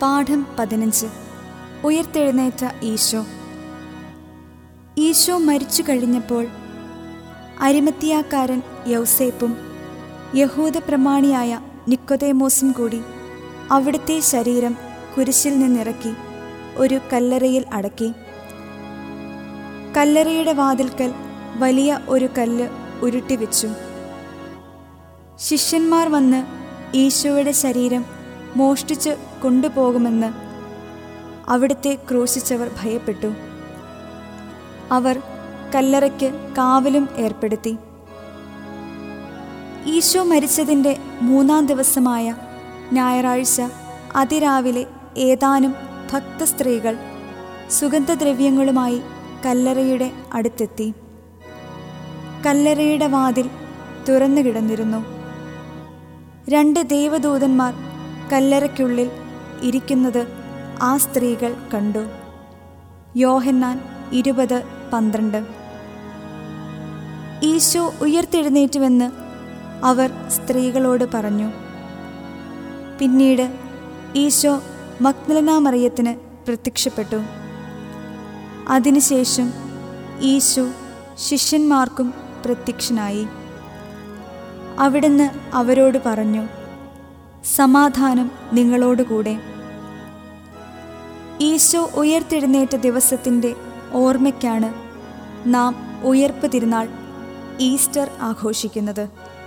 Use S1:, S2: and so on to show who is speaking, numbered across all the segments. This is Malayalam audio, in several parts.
S1: പാഠം പതിനഞ്ച് ഉയർത്തെഴുന്നേറ്റ ഈശോ ഈശോ മരിച്ചു കഴിഞ്ഞപ്പോൾ അരിമത്തിയാക്കാരൻ യൗസേപ്പും യഹൂദ പ്രമാണിയായ നിക്കോദേമോസും കൂടി അവിടുത്തെ ശരീരം കുരിശിൽ നിന്നിറക്കി ഒരു കല്ലറയിൽ അടക്കി കല്ലറയുടെ വാതിൽക്കൽ വലിയ ഒരു കല്ല് ഉരുട്ടിവെച്ചു ശിഷ്യന്മാർ വന്ന് ഈശോയുടെ ശരീരം മോഷ്ടിച്ച് കൊണ്ടുപോകുമെന്ന് അവിടുത്തെ ക്രൂശിച്ചവർ ഭയപ്പെട്ടു അവർ കല്ലറയ്ക്ക് കാവലും ഏർപ്പെടുത്തി ഈശോ മരിച്ചതിൻ്റെ മൂന്നാം ദിവസമായ ഞായറാഴ്ച അതിരാവിലെ ഏതാനും ഭക്തസ്ത്രീകൾ സുഗന്ധദ്രവ്യങ്ങളുമായി കല്ലറയുടെ അടുത്തെത്തി കല്ലറയുടെ വാതിൽ തുറന്നു കിടന്നിരുന്നു രണ്ട് ദേവദൂതന്മാർ കല്ലറയ്ക്കുള്ളിൽ ഇരിക്കുന്നത് ആ സ്ത്രീകൾ കണ്ടു യോഹന്നാൻ ഇരുപത് പന്ത്രണ്ട് ഈശോ ഉയർത്തെഴുന്നേറ്റുവെന്ന് അവർ സ്ത്രീകളോട് പറഞ്ഞു പിന്നീട് ഈശോ മക്നലനാമറിയത്തിന് പ്രത്യക്ഷപ്പെട്ടു അതിനുശേഷം ഈശോ ശിഷ്യന്മാർക്കും പ്രത്യക്ഷനായി അവിടുന്ന് അവരോട് പറഞ്ഞു സമാധാനം നിങ്ങളോടുകൂടെ ഈശോ ഉയർത്തെഴുന്നേറ്റ ദിവസത്തിൻ്റെ ഓർമ്മയ്ക്കാണ് നാം ഉയർപ്പ് തിരുനാൾ ഈസ്റ്റർ ആഘോഷിക്കുന്നത്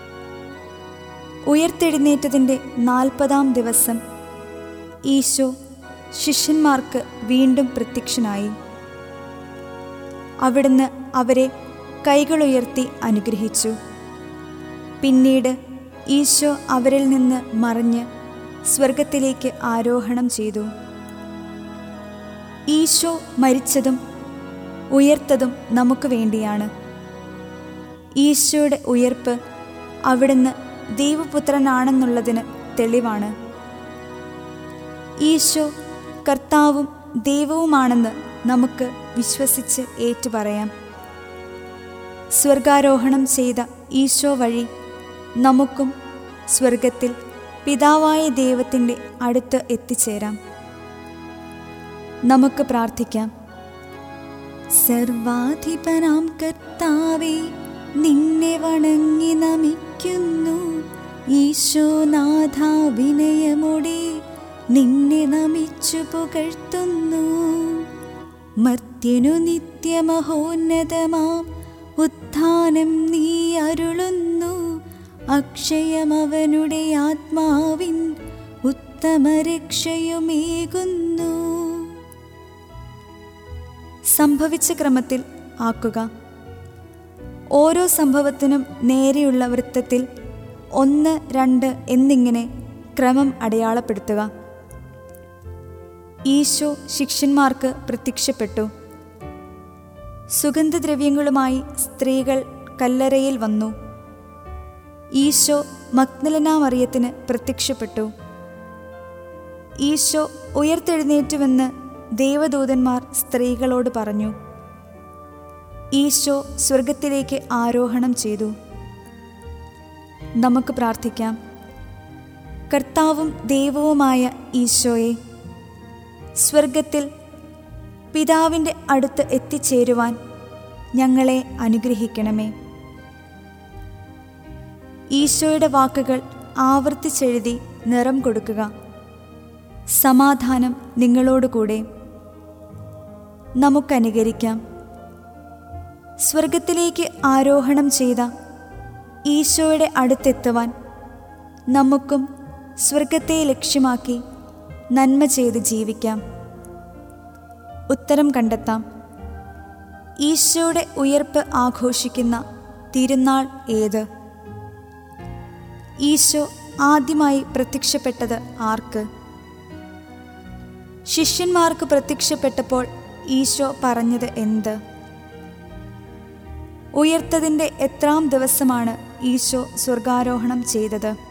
S1: ഉയർത്തെഴുന്നേറ്റതിൻ്റെ നാൽപ്പതാം ദിവസം ഈശോ ശിഷ്യന്മാർക്ക് വീണ്ടും പ്രത്യക്ഷനായി അവിടുന്ന് അവരെ കൈകളുയർത്തി അനുഗ്രഹിച്ചു പിന്നീട് ഈശോ അവരിൽ നിന്ന് മറിഞ്ഞ് സ്വർഗത്തിലേക്ക് ആരോഹണം ചെയ്തു ഈശോ മരിച്ചതും ഉയർത്തതും നമുക്ക് വേണ്ടിയാണ് ഈശോയുടെ ഉയർപ്പ് അവിടുന്ന് ദൈവപുത്രനാണെന്നുള്ളതിന് തെളിവാണ് ഈശോ കർത്താവും ദൈവവുമാണെന്ന് നമുക്ക് വിശ്വസിച്ച് ഏറ്റുപറയാം സ്വർഗാരോഹണം ചെയ്ത ഈശോ വഴി നമുക്കും സ്വർഗത്തിൽ പിതാവായ ദൈവത്തിൻ്റെ അടുത്ത് എത്തിച്ചേരാം നമുക്ക് പ്രാർത്ഥിക്കാം സർവാധിപനാം കർത്താവേ നിന്നെ വണങ്ങി നമിക്കുന്നു ഈശോനാഥ വിനയമോടെ നിന്നെ നമിച്ചു പുകഴ്ത്തുന്നു മർത്യനു നിത്യമഹോന്നതമാം ഉത്ഥാനം നീ അരുളുന്നു അക്ഷയമവനുടെ ആത്മാവിൻ ഉത്തമരക്ഷയുമേകുന്നു സംഭവിച്ച ക്രമത്തിൽ ആക്കുക ഓരോ സംഭവത്തിനും നേരെയുള്ള വൃത്തത്തിൽ ഒന്ന് രണ്ട് എന്നിങ്ങനെ ക്രമം അടയാളപ്പെടുത്തുക ഈശോ ശിഷ്യന്മാർക്ക് പ്രത്യക്ഷപ്പെട്ടു സുഗന്ധദ്രവ്യങ്ങളുമായി സ്ത്രീകൾ കല്ലറയിൽ വന്നു ഈശോ മഗ്നലനാമറിയത്തിന് പ്രത്യക്ഷപ്പെട്ടു ഈശോ ഉയർത്തെഴുന്നേറ്റുവെന്ന് ദേവദൂതന്മാർ സ്ത്രീകളോട് പറഞ്ഞു ഈശോ സ്വർഗത്തിലേക്ക് ആരോഹണം ചെയ്തു നമുക്ക് പ്രാർത്ഥിക്കാം കർത്താവും ദൈവവുമായ ഈശോയെ സ്വർഗത്തിൽ പിതാവിൻ്റെ അടുത്ത് എത്തിച്ചേരുവാൻ ഞങ്ങളെ അനുഗ്രഹിക്കണമേ ഈശോയുടെ വാക്കുകൾ ആവർത്തിച്ചെഴുതി നിറം കൊടുക്കുക സമാധാനം നിങ്ങളോടുകൂടെ നമുക്കനുകരിക്കാം സ്വർഗത്തിലേക്ക് ആരോഹണം ചെയ്ത ഈശോയുടെ അടുത്തെത്തുവാൻ നമുക്കും സ്വർഗത്തെ ലക്ഷ്യമാക്കി നന്മ ചെയ്ത് ജീവിക്കാം ഉത്തരം കണ്ടെത്താം ഈശോയുടെ ഉയർപ്പ് ആഘോഷിക്കുന്ന തിരുനാൾ ഏത് ഈശോ ആദ്യമായി പ്രത്യക്ഷപ്പെട്ടത് ആർക്ക് ശിഷ്യന്മാർക്ക് പ്രത്യക്ഷപ്പെട്ടപ്പോൾ ഈശോ പറഞ്ഞത് എന്ത് ഉയർത്തതിൻ്റെ എത്രാം ദിവസമാണ് ഈശോ സ്വർഗാരോഹണം ചെയ്തത്